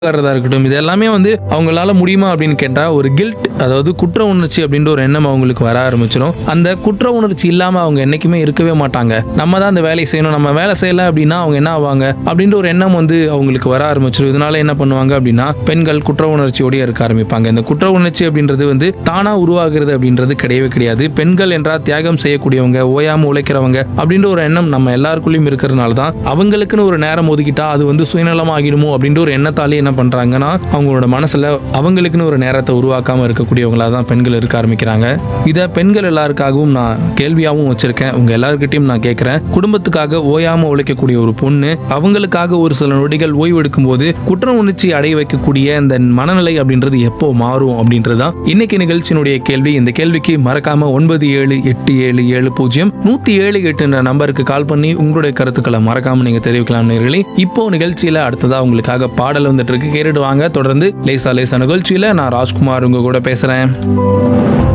உட்கார்றதா இருக்கட்டும் இது எல்லாமே வந்து அவங்களால முடியுமா அப்படின்னு கேட்டா ஒரு கில்ட் அதாவது குற்ற உணர்ச்சி அப்படின்ற ஒரு எண்ணம் அவங்களுக்கு வர ஆரம்பிச்சிடும் அந்த குற்ற உணர்ச்சி இல்லாம அவங்க என்னைக்குமே இருக்கவே மாட்டாங்க நம்ம தான் அந்த வேலையை செய்யணும் நம்ம வேலை செய்யல அப்படின்னா அவங்க என்ன ஆவாங்க அப்படின்ற ஒரு எண்ணம் வந்து அவங்களுக்கு வர ஆரம்பிச்சிடும் இதனால என்ன பண்ணுவாங்க அப்படின்னா பெண்கள் குற்ற உணர்ச்சியோடய இருக்க ஆரம்பிப்பாங்க இந்த குற்ற உணர்ச்சி அப்படின்றது வந்து தானா உருவாகிறது அப்படின்றது கிடையவே கிடையாது பெண்கள் என்றால் தியாகம் செய்யக்கூடியவங்க ஓயாம உழைக்கிறவங்க அப்படின்ற ஒரு எண்ணம் நம்ம எல்லாருக்குள்ளயும் இருக்கிறதுனால தான் அவங்களுக்குன்னு ஒரு நேரம் ஒதுக்கிட்டா அது வந்து சுயநலம் ஆகிடுமோ அப்படின்ற ஒரு எண்ணத்தாலே என்ன பண்றாங்கன்னா அவங்களோட மனசுல அவங்களுக்குன்னு ஒரு நேரத்தை உருவாக்காம இருக்கக்கூடியவங்களா தான் பெண்கள் இருக்க ஆரம்பிக்கிறாங்க இதை பெண்கள் எல்லாருக்காகவும் நான் கேள்வியாகவும் வச்சிருக்கேன் உங்க எல்லாருக்கிட்டையும் நான் கேட்கிறேன் குடும்பத்துக்காக ஓயாம உழைக்கக்கூடிய ஒரு பொண்ணு அவங்களுக்காக ஒரு சில நொடிகள் ஓய்வு எடுக்கும் போது குற்ற உணர்ச்சி அடைய வைக்கக்கூடிய இந்த மனநிலை அப்படின்றது எப்போ மாறும் அப்படின்றது தான் இன்னைக்கு நிகழ்ச்சியினுடைய கேள்வி இந்த கேள்விக்கு மறக்காம ஒன்பது ஏழு எட்டு ஏழு ஏழு பூஜ்ஜியம் நூத்தி ஏழு எட்டுன்ற நம்பருக்கு கால் பண்ணி உங்களுடைய கருத்துக்களை மறக்காம நீங்க தெரிவிக்கலாம் நேர்களே இப்போ நிகழ்ச்சியில அடுத்ததா உங்களுக்காக பாடல் வந்துட்டு இருக்கு கேட்டுட்டு வாங்க தொடர்ந்து லேசா லேசா நிகழ்ச்சியில நான் ராஜ்குமார் உங்க கூட பேசுறேன்